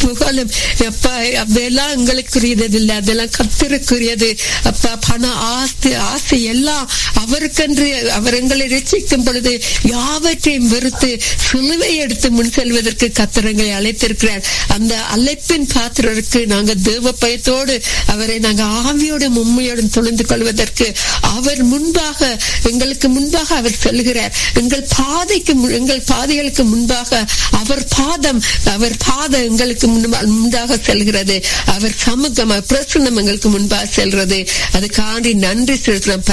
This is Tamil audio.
புகழும் அப்பா அதெல்லாம் எங்களுக்குரியது இல்லை அதெல்லாம் கத்திருக்குரியது அப்பா பண ஆஸ்தி ஆசை எல்லாம் அவருக்கென்று அவர் எங்களை ரசிக்கும் பொழுது யாவற்றையும் வெறுத்து சிலுவை எடுத்து முன் செல்வதற்கு கத்திரங்களை அழைத்திருக்கிறார் அந்த அழைப்பின் பாத்திரருக்கு நாங்கள் தேவ பயத்தோடு அவரை நாங்கள் ஆவியோடும் உண்மையோடும் தொழுந்து கொள்வதற்கு அவர் முன்பாக எங்களுக்கு முன்பாக அவர் செல்கிறார் எங்கள் பாதைக்கு மு- எங்கள் பாதைகளுக்கு முன்பாக அவர் பாதம் அவர் பாதம் எங்களுக்கு முன்பா- முன்பாக செல்கிறது அவர் சமூகம் அவர் பிரசன்னம் எங்களுக்கு முன்பாக செல்கிறது அதுக்காண்டி நன்றி செலுத்துறோம்